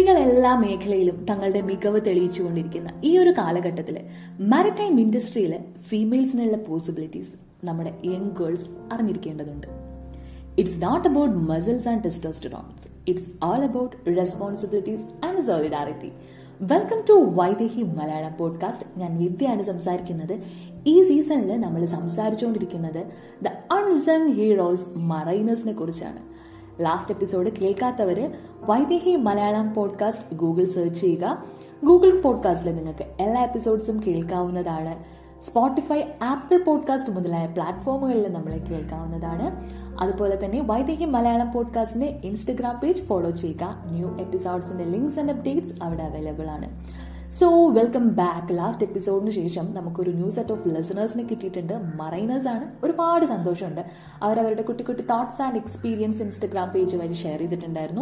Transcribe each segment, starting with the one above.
സ്ത്രീകൾ എല്ലാ മേഖലയിലും തങ്ങളുടെ മികവ് തെളിയിച്ചുകൊണ്ടിരിക്കുന്ന ഈ ഒരു കാലഘട്ടത്തിൽ മാരിടൈം ഇൻഡസ്ട്രിയിൽ ഫീമെയിൽസിനുള്ള പോസിബിലിറ്റീസ് നമ്മുടെ യങ് ഗേൾസ് അറിഞ്ഞിരിക്കേണ്ടതുണ്ട് it's not about muscles and testosterones it's all about responsibilities and solidarity welcome to Vaidehi Malayalam podcast ഞാൻ വിദ്യയാണ് സംസാരിക്കുന്നത് ഈ സീസണിൽ നമ്മൾ സംസാരിച്ചുകൊണ്ടിരിക്കുന്നത് ദ അൺസങ് ഹീറോസ് മറൈനേഴ്സിനെ കുറിച്ചാണ് ലാസ്റ്റ് എപ്പിസോഡ് കേൾക്കാത്തവര് Vaidehi Malayalam podcast Google search ചെയ്യുക ഗൂഗിൾ പോഡ്കാസ്റ്റിൽ നിങ്ങൾക്ക് എല്ലാ എപ്പിസോഡ്സും കേൾക്കാവുന്നതാണ് സ്പോട്ടിഫൈ ആപ്പിൾ പോഡ്കാസ്റ്റ് മുതലായ പ്ലാറ്റ്ഫോമുകളിൽ നമ്മൾ കേൾക്കാവുന്നതാണ് അതുപോലെ തന്നെ വൈദേഹി മലയാളം പോഡ്കാസ്റ്റിന്റെ ഇൻസ്റ്റഗ്രാം പേജ് ഫോളോ ചെയ്യുക ന്യൂ എപ്പിസോഡ്സിന്റെ ലിങ്ക്സ് ആൻഡ് അപ്ഡേറ്റ്സ് അവിടെ അവൈലബിൾ ആണ് സോ വെൽക്കം ബാക്ക് ലാസ്റ്റ് എപ്പിസോഡിന് ശേഷം നമുക്കൊരു ന്യൂ സെറ്റ് ഓഫ് ലിസണേഴ്സിനെ കിട്ടിയിട്ടുണ്ട് മറൈനേഴ്സ് ആണ് ഒരുപാട് സന്തോഷമുണ്ട് അവരവരുടെ കുട്ടി കുട്ടി thoughts and experience Instagram page വഴി ഷെയർ ചെയ്തിട്ടുണ്ടായിരുന്നു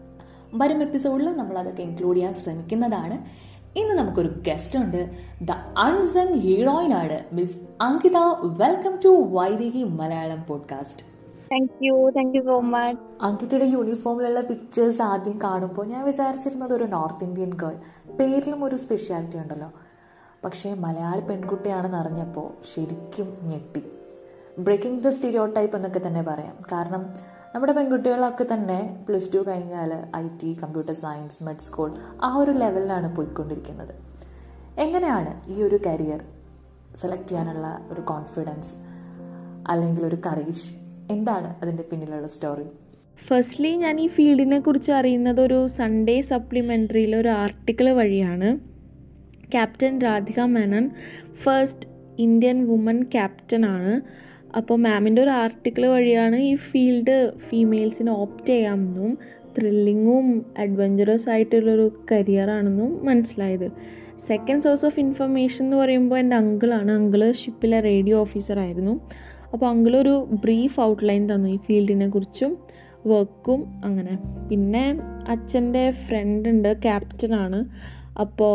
വരും എപ്പിസോഡിൽ നമ്മൾ അതൊക്കെ ഇൻക്ലൂഡ് ചെയ്യാൻ ശ്രമിക്കുന്നതാണ് ഇന്ന് നമുക്കൊരു ഗസ്റ്റ് ഉണ്ട് ദ അൺസങ് ഹീറോയിൻ ആണ് Miss Ankitha welcome to Vaidehi Malayalam podcast thank you thank you so much അങ്കിതയുടെ യൂണിഫോമിലുള്ള പിക്ചേഴ്സ് ആദ്യം കാണുമ്പോൾ ഞാൻ വിചാരിച്ചിരുന്നത് ഒരു നോർത്ത് ഇന്ത്യൻ ഗേൾ പേരിലും ഒരു സ്പെഷ്യാലിറ്റി ഉണ്ടല്ലോ പക്ഷേ മലയാളി പെൺകുട്ടിയാണെന്ന് അറിഞ്ഞപ്പോൾ ശരിക്കും ഞെട്ടി ബ്രേക്കിംഗ് ദ സ്റ്റീരിയോ ടൈപ്പ് എന്നൊക്കെ തന്നെ പറയാം കാരണം നമ്മുടെ പെൺകുട്ടികളൊക്കെ തന്നെ പ്ലസ് ടു കഴിഞ്ഞാൽ I T computer science med school ആ ഒരു ലെവലിലാണ് പോയിക്കൊണ്ടിരിക്കുന്നത് എങ്ങനെയാണ് ഈ ഒരു കരിയർ സെലക്ട് ചെയ്യാനുള്ള ഒരു കോൺഫിഡൻസ് അല്ലെങ്കിൽ ഒരു കറേജ് എന്താണ് അതിൻ്റെ പിന്നിലുള്ള സ്റ്റോറി ഫസ്റ്റ്ലി ഞാൻ ഈ ഫീൽഡിനെ കുറിച്ച് അറിയുന്നത് ഒരു സൺഡേ സപ്ലിമെൻ്ററിയിലെ ഒരു ആർട്ടിക്കിൾ വഴിയാണ് captain Radhika Menon first Indian woman captain ആണ് അപ്പോൾ മാമിൻ്റെ ഒരു ആർട്ടിക്കിൾ വഴിയാണ് ഈ ഫീൽഡ് ഫീമെയിൽസിന് ഓപ്റ്റ് ചെയ്യാമെന്നും ത്രില്ലിങ്ങും അഡ്വഞ്ചറസ് ആയിട്ടുള്ളൊരു കരിയറാണെന്നും മനസ്സിലായത് സെക്കൻഡ് സോഴ്സ് ഓഫ് ഇൻഫർമേഷൻ എന്ന് പറയുമ്പോൾ എൻ്റെ അങ്കിളാണ് അങ്കിള് ഷിപ്പിലെ റേഡിയോ ഓഫീസറായിരുന്നു അപ്പോൾ അങ്കിളൊരു ബ്രീഫ് ഔട്ട്ലൈൻ തന്നു ഈ ഫീൽഡിനെ കുറിച്ചും വർക്കും അങ്ങനെ പിന്നെ അച്ഛൻ്റെ ഫ്രണ്ട് ഉണ്ട് ക്യാപ്റ്റനാണ് അപ്പോൾ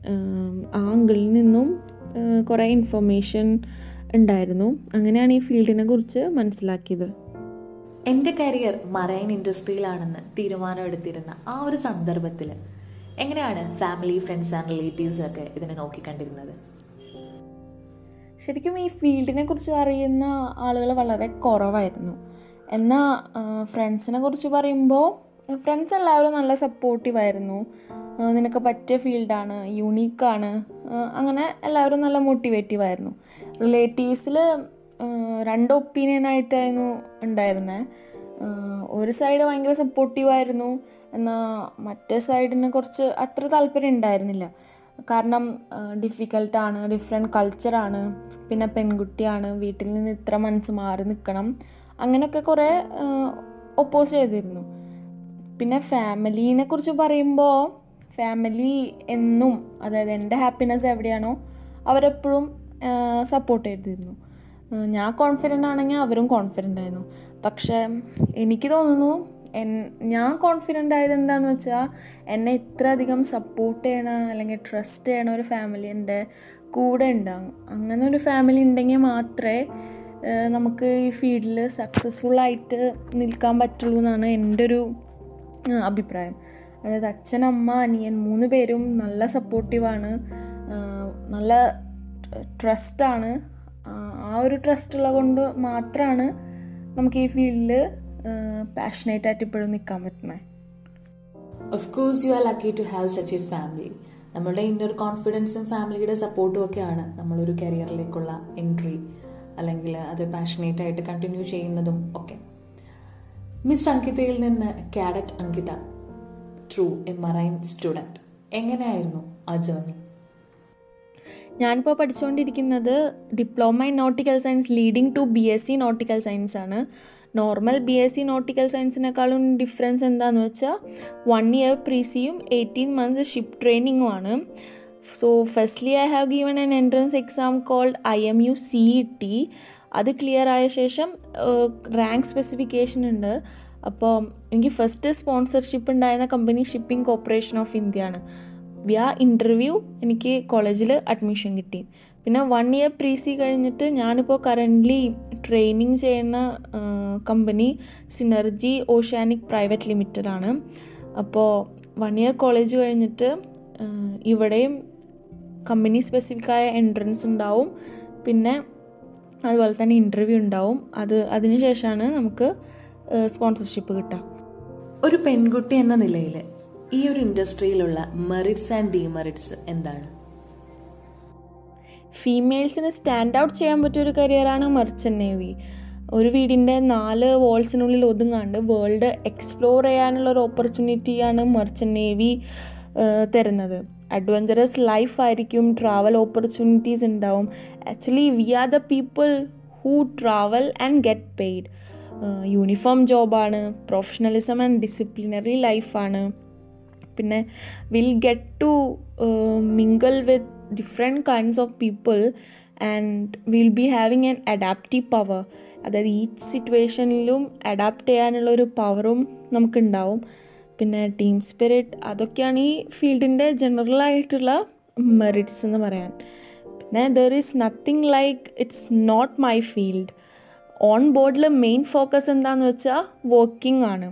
ആ അങ്കിളിൽ നിന്നും കുറേ ഇൻഫർമേഷൻ ഉണ്ടായിരുന്നു അങ്ങനെയാണ് ഈ ഫീൽഡിനെ കുറിച്ച് മനസ്സിലാക്കിയത് എൻ്റെ കരിയർ മറൈൻ ഇൻഡസ്ട്രിയിലാണെന്ന് തീരുമാനമെടുത്തിരുന്ന ആ ഒരു സന്ദർഭത്തിൽ എങ്ങനെയാണ് ഫാമിലി ഫ്രണ്ട്സ് ആൻഡ് റിലേറ്റീവ്സ് ഒക്കെ ഇതിനെ നോക്കിക്കണ്ടിരുന്നത് ശരിക്കും ഈ ഫീൽഡിനെ കുറിച്ച് അറിയുന്ന ആളുകൾ വളരെ കുറവായിരുന്നു എന്നാൽ ഫ്രണ്ട്സിനെ കുറിച്ച് പറയുമ്പോൾ ഫ്രണ്ട്സ് എല്ലാവരും നല്ല സപ്പോർട്ടീവായിരുന്നു നിനക്ക് പറ്റിയ ഫീൽഡാണ് യൂണീക്കാണ് അങ്ങനെ എല്ലാവരും നല്ല മോട്ടിവേറ്റീവായിരുന്നു റിലേറ്റീവ്സിൽ രണ്ട് ഒപ്പീനിയനായിട്ടായിരുന്നു ഉണ്ടായിരുന്നത് ഒരു സൈഡ് ഭയങ്കര സപ്പോർട്ടീവായിരുന്നു എന്നാൽ മറ്റേ സൈഡിനെ കുറിച്ച് അത്ര താല്പര്യം ഉണ്ടായിരുന്നില്ല കാരണം ഡിഫിക്കൽട്ടാണ് ഡിഫറെൻറ്റ് കൾച്ചറാണ് പിന്നെ പെൺകുട്ടിയാണ് വീട്ടിൽ നിന്ന് ഇത്ര മനസ്സ് മാറി നിൽക്കണം അങ്ങനെയൊക്കെ കുറേ ഒപ്പോസ് ചെയ്തിരുന്നു പിന്നെ ഫാമിലീനെ കുറിച്ച് പറയുമ്പോൾ ഫാമിലി എന്നും അതായത് എൻ്റെ ഹാപ്പിനെസ് എവിടെയാണോ അവരെപ്പോഴും സപ്പോർട്ട് ചെയ്തിരുന്നു ഞാൻ കോൺഫിഡൻ്റ് ആണെങ്കിൽ അവരും കോൺഫിഡൻ്റ് ആയിരുന്നു പക്ഷേ എനിക്ക് തോന്നുന്നു എൻ ഞാൻ കോൺഫിഡൻ്റ് ആയത് എന്താണെന്ന് വെച്ചാൽ എന്നെ ഇത്ര അധികം സപ്പോർട്ട് ചെയ്യണ അല്ലെങ്കിൽ ട്രസ്റ്റ് ചെയ്യണ ഒരു ഫാമിലി എൻ്റെ കൂടെ ഉണ്ടാകും അങ്ങനെ ഒരു ഫാമിലി ഉണ്ടെങ്കിൽ മാത്രമേ നമുക്ക് ഈ ഫീൽഡിൽ സക്സസ്ഫുള്ളായിട്ട് നിൽക്കാൻ പറ്റുള്ളൂ എന്നാണ് എൻ്റെ ഒരു അഭിപ്രായം അതായത് അച്ഛൻ അമ്മ അനിയൻ മൂന്ന് പേരും നല്ല സപ്പോർട്ടീവാണ് നല്ല ട്രസ്റ്റാണ് ആ ഒരു ട്രസ്റ്റ് ഉള്ളത് കൊണ്ട് മാത്രമാണ് നമുക്ക് ഈ ഫീൽഡിൽ പാഷനേറ്റ് ആയിട്ട് ഇപ്പോഴും നിൽക്കാൻ പറ്റുന്നത് of course you are lucky to have such a family നമ്മളുടെ ഇന്നർ കോൺഫിഡൻസും ഫാമിലിയുടെ സപ്പോർട്ടും ഒക്കെയാണ് നമ്മളൊരു കരിയറിലേക്കുള്ള എൻട്രി അല്ലെങ്കിൽ അത് പാഷനേറ്റ് ആയിട്ട് കണ്ടിന്യൂ ചെയ്യുന്നതും ഒക്കെ മിസ് അങ്കിതയിൽ നിന്ന് cadet Ankitha through a marine student എങ്ങനെയായിരുന്നു ആ ജേർണി ഞാനിപ്പോൾ പഠിച്ചുകൊണ്ടിരിക്കുന്നത് diploma in nautical science leading to B S C nautical science ആണ് normal B S C nautical സയൻസിനേക്കാളും ഡിഫറൻസ് എന്താണെന്ന് വെച്ചാൽ വൺ ഇയർ പ്രീസിയും എയ്റ്റീൻ മന്ത്സ് ഷിപ്പ് ട്രെയിനിങ്ങും ആണ് so firstly I have given an entrance exam called I M U C E T അത് clear ആയ ശേഷം റാങ്ക് സ്പെസിഫിക്കേഷൻ ഉണ്ട് അപ്പോൾ എനിക്ക് ഫസ്റ്റ് സ്പോൺസർഷിപ്പ് ഉണ്ടായിരുന്ന company shipping corporation of India ആണ് വ്യാ ഇൻ്റർവ്യൂ എനിക്ക് കോളേജിൽ അഡ്മിഷൻ കിട്ടി പിന്നെ വൺ ഇയർ പ്രീ സി കഴിഞ്ഞിട്ട് ഞാനിപ്പോൾ കറൻ്റ്ലി ട്രെയിനിങ് ചെയ്യുന്ന company Synergy Oceanic private limited ആണ് അപ്പോൾ വൺ ഇയർ കോളേജ് കഴിഞ്ഞിട്ട് ഇവിടെയും കമ്പനി സ്പെസിഫിക്കായ എൻട്രൻസ് ഉണ്ടാവും പിന്നെ അതുപോലെ തന്നെ ഇൻ്റർവ്യൂ ഉണ്ടാവും അത് അതിന് ശേഷമാണ് നമുക്ക് സ്പോൺസർഷിപ്പ് കിട്ടുക ഒരു പെൺകുട്ടി എന്ന നിലയിൽ ഈ ഒരു ഇൻഡസ്ട്രിയിലുള്ള മെറിറ്റ്സ് ആൻഡ് ഡിമെറിറ്റ്സ് എന്താണ് ഫീമെയിൽസിന് സ്റ്റാൻഡ് ഔട്ട് ചെയ്യാൻ പറ്റിയ ഒരു കരിയറാണ് മെർച്ചൻ്റ് നേവി ഒരു വീടിൻ്റെ നാല് വോൾസിനുള്ളിൽ ഒതുങ്ങാണ്ട് വേൾഡ് എക്സ്പ്ലോർ ചെയ്യാനുള്ള ഒരു ഓപ്പർച്യൂണിറ്റിയാണ് മെർച്ചൻ്റ് നേവി തരുന്നത് അഡ്വഞ്ചറസ് ലൈഫ് ആയിരിക്കും ട്രാവൽ ഓപ്പർച്യൂണിറ്റീസ് ഉണ്ടാവും actually we are the people who travel and get paid uniform ജോബാണ് പ്രൊഫഷണലിസം ആൻഡ് ഡിസിപ്ലിനറി ലൈഫാണ് പിന്നെ will get to mingle with different kinds of people and will be having an adaptive power അതായത് each സിറ്റുവേഷനിലും adapt ചെയ്യാനുള്ള ഒരു പവറും നമുക്കുണ്ടാവും പിന്നെ team spirit അതൊക്കെയാണ് ഈ ഫീൽഡിൻ്റെ ജനറൽ ആയിട്ടുള്ള മെറിറ്റ്സ് എന്ന് പറയാൻ പിന്നെ there is nothing like it's not my field on ബോർഡിൽ മെയിൻ ഫോക്കസ് എന്താണെന്ന് വെച്ചാൽ വർക്കിംഗ് ആണ്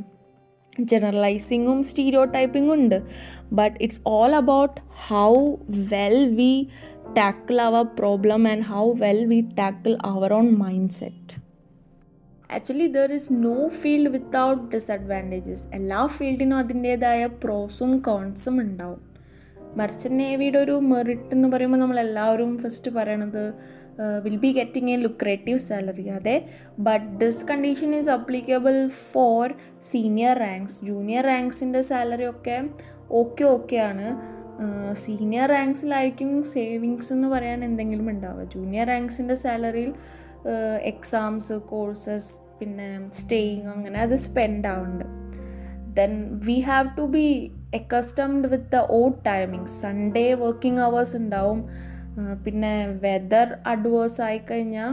ജനറലൈസിങ്ങും സ്റ്റീരിയോ ടൈപ്പിങ്ങും ഉണ്ട് but it's all about how well we tackle our problem and how well we tackle our own mindset actually there is no field without disadvantages എല്ലാ ഫീൽഡിനും അതിൻ്റേതായ പ്രോസും കോൺസും ഉണ്ടാവും മർച്ചൻ്റ് നേവിയുടെ ഒരു മെറിറ്റ് എന്ന് പറയുമ്പോൾ നമ്മളെല്ലാവരും ഫസ്റ്റ് പറയണത് will be getting a lucrative salary അതെ but this condition is applicable for senior ranks junior റാങ്ക്സിൻ്റെ സാലറി ഒക്കെ ഓക്കെ ഓക്കെ ആണ് സീനിയർ റാങ്ക്സിലായിരിക്കും സേവിങ്സ് എന്ന് പറയാൻ എന്തെങ്കിലും ഉണ്ടാവുക ജൂനിയർ റാങ്ക്സിൻ്റെ സാലറിയിൽ എക്സാംസ് കോഴ്സസ് പിന്നെ സ്റ്റേയിങ് അങ്ങനെ അത് സ്പെൻഡ് ആവുന്നുണ്ട് then we have to be accustomed with the odd timings Sunday working hours ഉണ്ടാവും പിന്നെ വെതർ അഡ്വേഴ്സ് ആയിക്കഴിഞ്ഞാൽ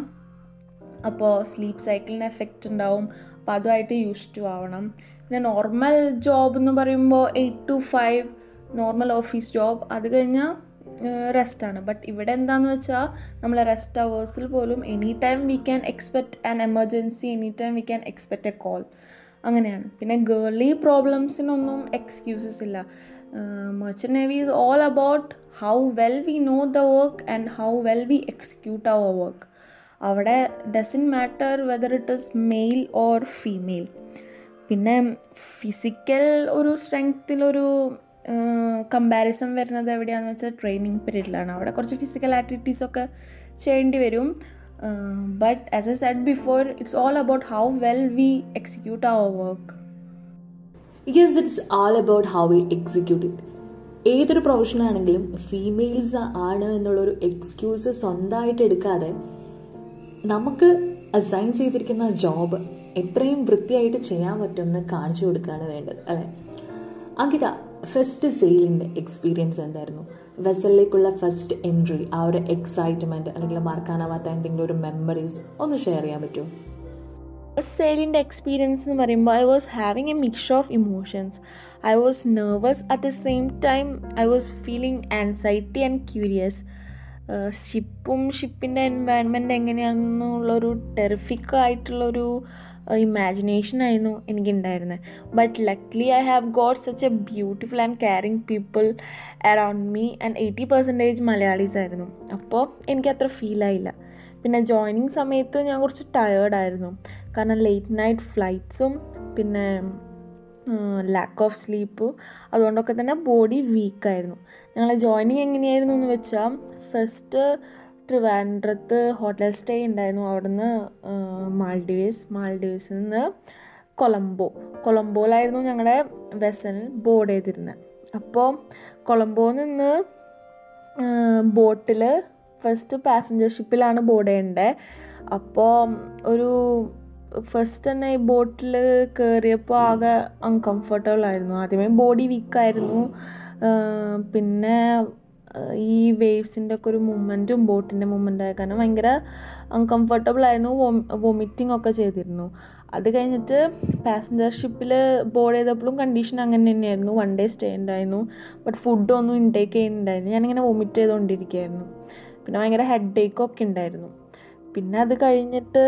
അപ്പോൾ സ്ലീപ്പ് സൈക്കിളിന് എഫക്റ്റ് ഉണ്ടാവും അപ്പോൾ അതുമായിട്ട് യൂസ് ടു ആവണം പിന്നെ നോർമൽ ജോബ് എന്ന് പറയുമ്പോൾ eight to five normal office job അത് കഴിഞ്ഞാൽ റെസ്റ്റാണ് ബട്ട് ഇവിടെ എന്താണെന്ന് വെച്ചാൽ നമ്മളെ റെസ്റ്റ് അവേഴ്സിൽ പോലും any time we can expect an emergency any time we can expect a call അങ്ങനെയാണ് പിന്നെ ഗേർലി പ്രോബ്ലംസിനൊന്നും എക്സ്ക്യൂസസ് ഇല്ല merchant navy is all about how well we know the work and how well we execute our work അവിടെ doesn't matter whether it is male or female പിന്നെ physical ഒരു സ്ട്രെങ്ത്തിലൊരു comparison വരുന്നത് എവിടെയാണെന്ന് വെച്ചാൽ ട്രെയിനിങ് പീരീഡിലാണ് അവിടെ കുറച്ച് ഫിസിക്കൽ ആക്ടിവിറ്റീസൊക്കെ ചെയ്യേണ്ടി വരും but as I said before it's all about how well we execute our work yes it's all about how we execute it ഏതൊരു പ്രൊഫഷൻ ആണെങ്കിലും ഫീമെയിൽസ് ആണ് എന്നുള്ളൊരു എക്സ്ക്യൂസ് സ്വന്തമായിട്ട് എടുക്കാതെ നമുക്ക് അസൈൻ ചെയ്തിരിക്കുന്ന ജോബ് എത്രയും വൃത്തിയായിട്ട് ചെയ്യാൻ പറ്റുമെന്ന് കാണിച്ചു കൊടുക്കുകയാണ് വേണ്ടത് അല്ലെ അങ്കിത ഫസ്റ്റ് സെയിലിന്റെ എക്സ്പീരിയൻസ് എന്തായിരുന്നു വെസലിലേക്കുള്ള ഫസ്റ്റ് എൻട്രി ആ ഒരു എക്സൈറ്റ്മെന്റ് അല്ലെങ്കിൽ മറക്കാനാവാത്ത എന്തെങ്കിലും ഒരു മെമ്മറീസ് ഒന്ന് ഷെയർ ചെയ്യാൻ പറ്റുമോ സെയിലിൻ്റെ എക്സ്പീരിയൻസ് എന്ന് പറയുമ്പോൾ I was having a mixture of emotions I was nervous at the same time I was feeling anxiety and curious ഷിപ്പും ഷിപ്പിൻ്റെ എൻവയൺമെൻറ്റ് എങ്ങനെയാണെന്നുള്ളൊരു ടെറിഫിക് ആയിട്ടുള്ളൊരു ഇമാജിനേഷൻ ആയിരുന്നു എനിക്കുണ്ടായിരുന്നത് but luckily I have got such a beautiful and caring people around me and eighty percentage Malayalis ആയിരുന്നു അപ്പോൾ എനിക്കത്ര ഫീലായില്ല പിന്നെ ജോയിനിങ് സമയത്ത് ഞാൻ കുറച്ച് ടയേർഡായിരുന്നു കാരണം ലേറ്റ് നൈറ്റ് ഫ്ലൈറ്റ്സും പിന്നെ ലാക്ക് ഓഫ് സ്ലീപ്പ് അതുകൊണ്ടൊക്കെ തന്നെ ബോഡി വീക്കായിരുന്നു ഞങ്ങളെ ജോയിനിങ് എങ്ങനെയായിരുന്നു എന്ന് വെച്ചാൽ ഫസ്റ്റ് ട്രിവാൻഡ്രത്ത് ഹോട്ടൽ സ്റ്റേ ഉണ്ടായിരുന്നു അവിടുന്ന് മാൾഡീവ്സ് മാൾഡീവ്സിൽ നിന്ന് കൊളംബോ കൊളംബോയിലായിരുന്നു ഞങ്ങളുടെ വെസൽ ബോർഡ് ചെയ്തിരുന്നത് അപ്പോൾ കൊളംബോയിൽ നിന്ന് ബോട്ടിൽ ഫസ്റ്റ് പാസഞ്ചർ ഷിപ്പിലാണ് ബോർഡ് ചെയ്യേണ്ടത് അപ്പോൾ ഒരു ഫസ്റ്റ് തന്നെ ഈ ബോട്ടിൽ കയറിയപ്പോൾ ആകെ അൺകംഫർട്ടബിൾ ആയിരുന്നു ആദ്യമേ ബോഡി വീക്കായിരുന്നു പിന്നെ ഈ വേവ്സിൻ്റെ ഒക്കെ ഒരു മൂമെൻറ്റും ബോട്ടിൻ്റെ മൂമെൻ്റ് ആയ കാരണം ഭയങ്കര അൺകംഫർട്ടബിൾ ആയിരുന്നു വൊമിറ്റിംഗ് ഒക്കെ ചെയ്തിരുന്നു അത് കഴിഞ്ഞിട്ട് പാസഞ്ചർ ഷിപ്പിൽ ബോർഡ് ചെയ്തപ്പോഴും കണ്ടീഷൻ അങ്ങനെ തന്നെയായിരുന്നു വൺ ഡേ സ്റ്റേ ഉണ്ടായിരുന്നു ബട്ട് ഫുഡൊന്നും ഇൻടേക്ക് ചെയ്യുന്നുണ്ടായിരുന്നു ഞാനിങ്ങനെ വൊമിറ്റ് ചെയ്തുകൊണ്ടിരിക്കുകയായിരുന്നു പിന്നെ ഭയങ്കര ഹെഡ് ഏക്കൊക്കെ ഉണ്ടായിരുന്നു പിന്നെ അത് കഴിഞ്ഞിട്ട്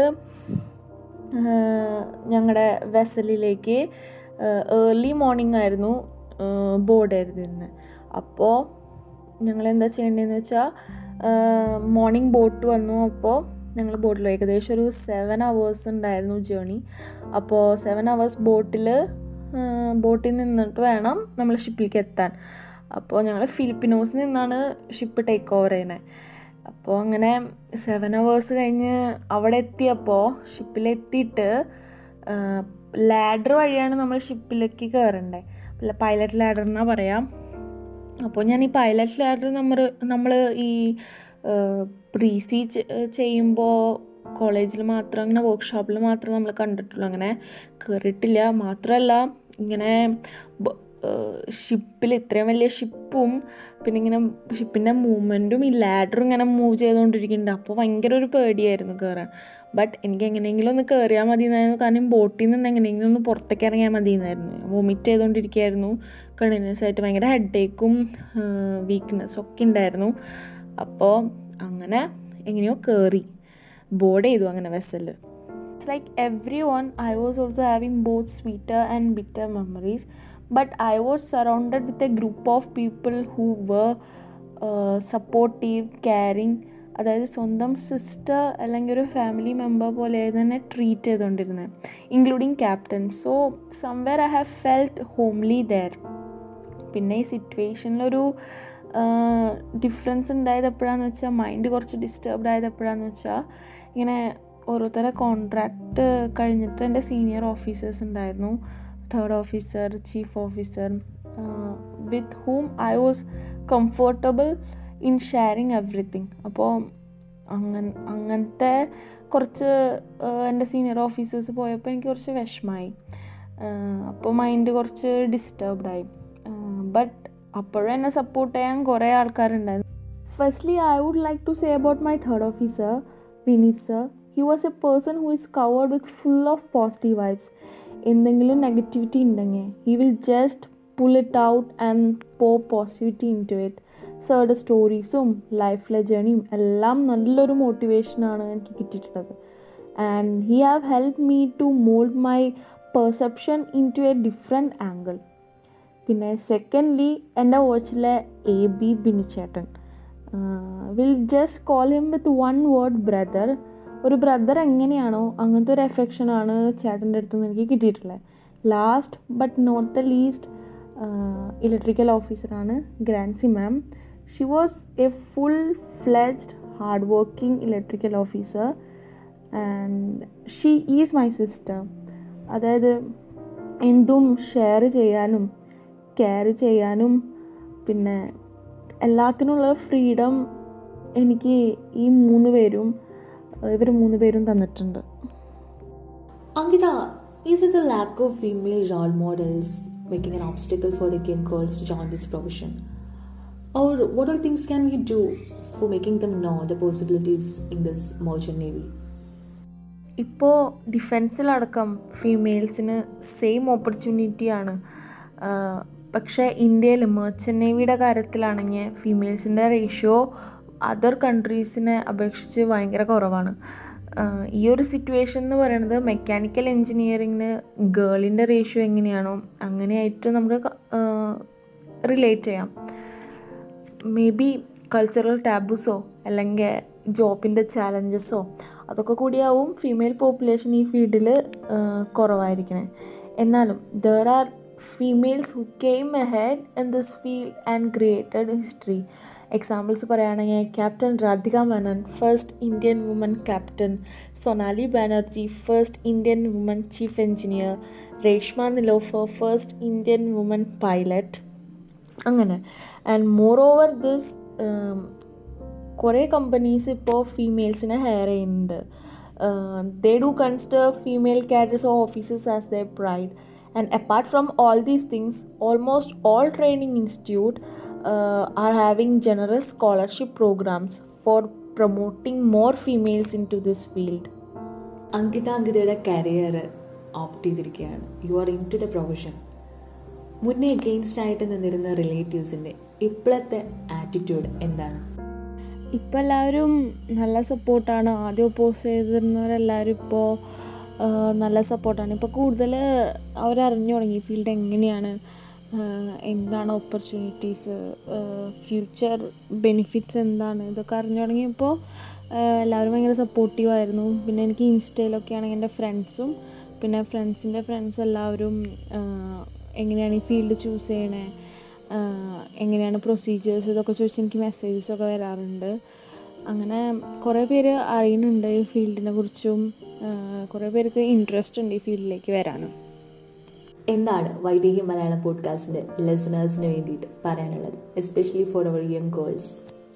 ഞങ്ങളുടെ വെസലിലേക്ക് ഏർലി മോർണിംഗ് ആയിരുന്നു ബോർഡ് എഴുതിയിരുന്നത് അപ്പോൾ ഞങ്ങൾ എന്താ ചെയ്യേണ്ടതെന്ന് വെച്ചാൽ മോർണിംഗ് ബോട്ട് വന്നു അപ്പോൾ ഞങ്ങൾ ബോട്ടിൽ ഏകദേശം ഒരു സെവൻ അവേഴ്സ് ഉണ്ടായിരുന്നു ജേണി അപ്പോൾ സെവൻ അവേഴ്സ് ബോട്ടിൽ ബോട്ടിൽ നിന്നിട്ട് വേണം നമ്മൾ ഷിപ്പിലേക്ക് എത്താൻ അപ്പോൾ ഞങ്ങൾ ഫിലിപ്പിനോസിൽ നിന്നാണ് ഷിപ്പ് ടേക്ക് ഓവർ ചെയ്യുന്നത് അപ്പോൾ അങ്ങനെ സെവൻ അവേഴ്സ് കഴിഞ്ഞ് അവിടെ എത്തിയപ്പോൾ ഷിപ്പിലെത്തിയിട്ട് ലാഡർ വഴിയാണ് നമ്മൾ ഷിപ്പിലേക്ക് കയറേണ്ടത് പൈലറ്റ് ലാഡർ എന്നാ പറയാം അപ്പോൾ ഞാൻ ഈ പൈലറ്റ് ലാഡർ നമ്മൾ നമ്മൾ ഈ പ്രീസി ചെയ്യുമ്പോൾ കോളേജിൽ മാത്രം അങ്ങനെ വർക്ക്ഷോപ്പിൽ മാത്രം നമ്മൾ കണ്ടിട്ടുള്ളൂ അങ്ങനെ കയറിയിട്ടില്ല മാത്രമല്ല ഇങ്ങനെ ഷിപ്പിൽ ഇത്രയും വലിയ ഷിപ്പും പിന്നെ ഇങ്ങനെ ഷിപ്പിൻ്റെ മൂവ്മെൻറ്റും ഈ ലാഡറും ഇങ്ങനെ മൂവ് ചെയ്തുകൊണ്ടിരിക്കുന്നുണ്ട് അപ്പോൾ ഭയങ്കര ഒരു പേടിയായിരുന്നു കയറാൻ ബട്ട് എനിക്ക് എങ്ങനെയെങ്കിലും ഒന്ന് കയറിയാൽ മതി എന്നായിരുന്നു കാരണം ബോട്ടിൽ നിന്ന് എങ്ങനെയെങ്കിലും ഒന്ന് പുറത്തേക്ക് ഇറങ്ങിയാൽ മതി എന്നായിരുന്നു വൊമിറ്റ് ചെയ്തുകൊണ്ടിരിക്കുകയായിരുന്നു കണ്ടിന്യൂസ് ആയിട്ട് ഭയങ്കര ഹെഡേക്കും വീക്ക്നെസ്സും ഒക്കെ ഉണ്ടായിരുന്നു അപ്പോൾ അങ്ങനെ എങ്ങനെയോ കയറി ബോർഡ് ചെയ്തു അങ്ങനെ vessel it's like every one I was also having both sweeter and bitter memories but I was surrounded with a group of people who were supportive caring അതായത് സ്വന്തം സിസ്റ്റർ അല്ലെങ്കിൽ ഒരു ഫാമിലി മെമ്പർ പോലെ തന്നെ treat ചെയ്തുകൊണ്ടിരുന്നത് including captain so somewhere I have felt homely there പിന്നെ ഈ സിറ്റുവേഷനിലൊരു difference ഉണ്ടായത് എപ്പോഴാന്ന് വെച്ചാൽ മൈൻഡ് കുറച്ച് ഡിസ്റ്റർബ്ഡ് ആയത് എപ്പോഴാന്ന് വെച്ചാൽ ഇങ്ങനെ ഓരോരുത്തരെ കോൺട്രാക്റ്റ് കഴിഞ്ഞിട്ട് എൻ്റെ സീനിയർ ഓഫീസേഴ്സ് ഉണ്ടായിരുന്നു third officer chief officer with whom I was comfortable in sharing everything അപ്പോൾ അങ്ങൻ അങ്ങനത്തെ കുറച്ച് എൻ്റെ സീനിയർ ഓഫീസേഴ്സ് പോയപ്പോൾ എനിക്ക് കുറച്ച് വിഷമായി അപ്പോൾ മൈൻഡ് കുറച്ച് ഡിസ്റ്റർബ്ഡായി ബട്ട് അപ്പോഴും എന്നെ സപ്പോർട്ട് ചെയ്യാൻ കുറേ ആൾക്കാരുണ്ടായിരുന്നു firstly I would like to say about my third officer Vineeth sir he was a person who is covered with full of positive vibes എന്തെങ്കിലും നെഗറ്റിവിറ്റി ഉണ്ടെങ്കിൽ he will just pull it out and പോ positivity into it സാറുടെ സ്റ്റോറീസും ലൈഫിലെ ജേണിയും എല്ലാം നല്ലൊരു മോട്ടിവേഷനാണ് എനിക്ക് കിട്ടിയിട്ടുള്ളത് and he have help me to mould my perception into a different angle പിന്നെ സെക്കൻഡ്ലി എൻ്റെ വാച്ചിലെ എ ബി ബിനുചേട്ടൻ will just call him with one word brother ഒരു ബ്രദർ എങ്ങനെയാണോ അങ്ങനത്തെ ഒരു എഫെക്ഷനാണ് ചേട്ടൻ്റെ അടുത്ത് നിന്ന് എനിക്ക് കിട്ടിയിട്ടുള്ളത് last but not the least electrical ഓഫീസറാണ് Grancy ma'am she was a full fledged hard working electrical officer and she is my sister അതായത് എന്തും ഷെയർ ചെയ്യാനും കെയർ ചെയ്യാനും പിന്നെ എല്ലാത്തിനുള്ള ഫ്രീഡം എനിക്ക് ഈ മൂന്ന് പേരും ഇവർ മൂന്ന് പേരും തന്നിട്ടുണ്ട് Ankita is it a lack of female role models making an obstacle for the young girls to join this profession? Or what are things can we do for making them know the possibilities in this merchant navy? ഇപ്പോൾ ഡിഫൻസിലടക്കം ഫീമെയിൽസിന് same ഓപ്പർച്യൂണിറ്റിയാണ് പക്ഷേ ഇന്ത്യയിൽ merchant നേവിയുടെ കാര്യത്തിലാണെങ്കിൽ ഫീമെയിൽസിൻ്റെ ratio other കൺട്രീസിനെ അപേക്ഷിച്ച് ഭയങ്കര കുറവാണ് ഈ ഒരു situation എന്ന് പറയുന്നത് മെക്കാനിക്കൽ എൻജിനീയറിങ്ങിന് ഗേളിൻ്റെ റേഷ്യോ എങ്ങനെയാണോ അങ്ങനെയായിട്ട് നമുക്ക് റിലേറ്റ് ചെയ്യാം മേ ബി കൾച്ചറൽ ടാബുസോ അല്ലെങ്കിൽ ജോബിൻ്റെ ചാലഞ്ചസോ അതൊക്കെ കൂടിയാവും ഫീമെയിൽ പോപ്പുലേഷൻ ഈ ഫീൽഡിൽ കുറവായിരിക്കണേ എന്നാലും there are females who came ahead in this field and created history examples പറയുകയാണെങ്കിൽ captain Radhika Menon first Indian woman captain Sonali Banerjee first Indian woman chief engineer Reshma Nilofer first Indian woman pilot അങ്ങനെ and moreover this കുറേ companies ഇപ്പോൾ ഫീമെയിൽസിനെ hire ചെയ്യുന്നുണ്ട് they do consider female cadres of officers as the pride and apart from all these things almost all training institute are having generous scholarship programs for promoting more females into this field. Ankita അങ്കിതയുടെ career opt ചെയ്തിരിക്കുകയാണ് you are into the profession മുന്നേ against ആയിട്ട് നിന്നിരുന്ന റിലേറ്റീവ്സിൻ്റെ ഇപ്പോഴത്തെ attitude എന്താണ് ഇപ്പം എല്ലാവരും നല്ല സപ്പോർട്ടാണ് ആദ്യം ഒപ്പോസ് ചെയ്തിരുന്നവരെല്ലാവരും ഇപ്പോൾ നല്ല സപ്പോർട്ടാണ് ഇപ്പോൾ കൂടുതൽ അവരറിഞ്ഞു തുടങ്ങി ഫീൽഡ് എങ്ങനെയാണ് എന്താണ് ഓപ്പർച്യൂണിറ്റീസ് ഫ്യൂച്ചർ ബെനിഫിറ്റ്സ് എന്താണ് ഇതൊക്കെ അറിഞ്ഞു തുടങ്ങിയപ്പോൾ എല്ലാവരും ഭയങ്കര സപ്പോർട്ടീവായിരുന്നു പിന്നെ എനിക്ക് ഇൻസ്റ്റയിലൊക്കെ ആണെങ്കിൽ എൻ്റെ ഫ്രണ്ട്സും പിന്നെ ഫ്രണ്ട്സിൻ്റെ ഫ്രണ്ട്സ് എല്ലാവരും എങ്ങനെയാണ് ഈ ഫീൽഡ് ചൂസ് ചെയ്യണേ എങ്ങനെയാണ് പ്രൊസീജിയേഴ്സ് ഇതൊക്കെ ചോദിച്ച് എനിക്ക് മെസ്സേജസൊക്കെ വരാറുണ്ട് അങ്ങനെ കുറേ പേര് അറിയുന്നുണ്ട് ഈ ഫീൽഡിനെ കുറിച്ചും കുറേ പേർക്ക് ഇൻട്രസ്റ്റ് ഉണ്ട് ഈ ഫീൽഡിലേക്ക് വരാനും എന്താണ് വൈദേഹി മലയാളം പോഡ്കാസ്റ്റിന്റെ ലിസണേഴ്സിന് വേണ്ടിയിട്ട് പറയാനുള്ളത് especially for our young girls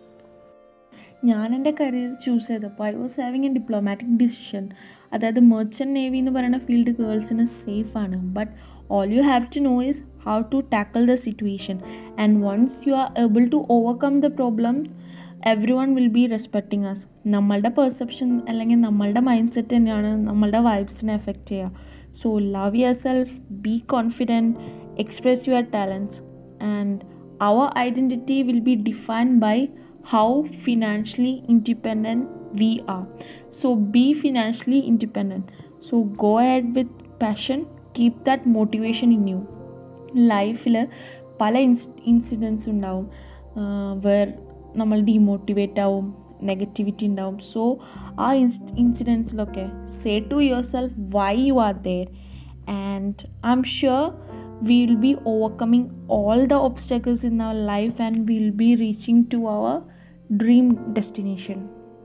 ഞാൻ എൻ്റെ കരിയർ ചൂസ് ചെയ്തപ്പോൾ I was having a diplomatic decision അതായത് മെർച്ചൻ്റ് നേവി എന്ന് പറയുന്ന ഫീൽഡ് ഗേൾസിന് സേഫാണ് but all you have to know is how to tackle the situation and once you are able to overcome the problems every one will be respecting us നമ്മളുടെ perception അല്ലെങ്കിൽ നമ്മളുടെ mindset തന്നെയാണ് നമ്മളുടെ വൈബ്സിനെ effect ചെയ്യുക so love your self B confident express your talents and our identity will be defined by how financially independent we are. So be financially independent. So go ahead with passion, keep that motivation in you. ലൈഫിൽ പല ഇൻസ് incidents ഉണ്ടാവും where നമ്മൾ demotivate ആവും negativity ഉണ്ടാവും so ആ ഇൻസ് ഇൻസിഡൻസിലൊക്കെ say to yourself why you are there and I'm sure we will be overcoming all the obstacles in our life and we'll be reaching to our dream destination.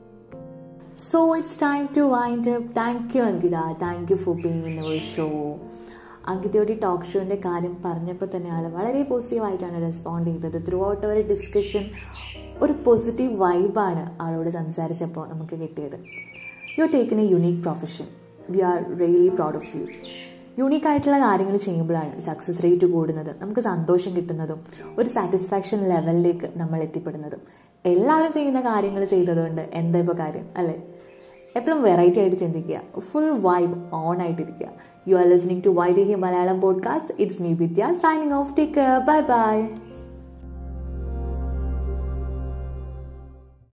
So it's time to wind up. Thank you, Ankita. Thank you for being in our show. അങ്കിതയോട് ഈ talk ഷോൻ്റെ കാര്യം പറഞ്ഞപ്പോൾ തന്നെ ആൾ വളരെ പോസിറ്റീവായിട്ടാണ് respond ചെയ്തത് ത്രൂ ഔട്ട് അവർ ഡിസ്കഷൻ ഒരു പോസിറ്റീവ് വൈബാണ് ആളോട് സംസാരിച്ചപ്പോൾ നമുക്ക് കിട്ടിയത് you taken a unique profession we are really proud of you unique ആയിട്ടുള്ള കാര്യങ്ങൾ ചെയ്യുമ്പോഴാണ് സക്സസ് റേറ്റ് കൂടുന്നത് നമുക്ക് സന്തോഷം കിട്ടുന്നതും ഒരു സാറ്റിസ്ഫാക്ഷൻ ലെവലിലേക്ക് നമ്മൾ എത്തിപ്പെടുന്നതും എല്ലാവരും ചെയ്യുന്ന കാര്യങ്ങൾ ചെയ്തതുകൊണ്ട് എന്താ ഇപ്പോൾ കാര്യം അല്ലേ എപ്പോഴും വെറൈറ്റി ആയിട്ട് ചിന്തിക്കുക ഫുൾ വൈബ് ഓൺ ആയിട്ടിരിക്കുക you are listening to Y D Malayalam podcast it's me Vidya signing off take bye by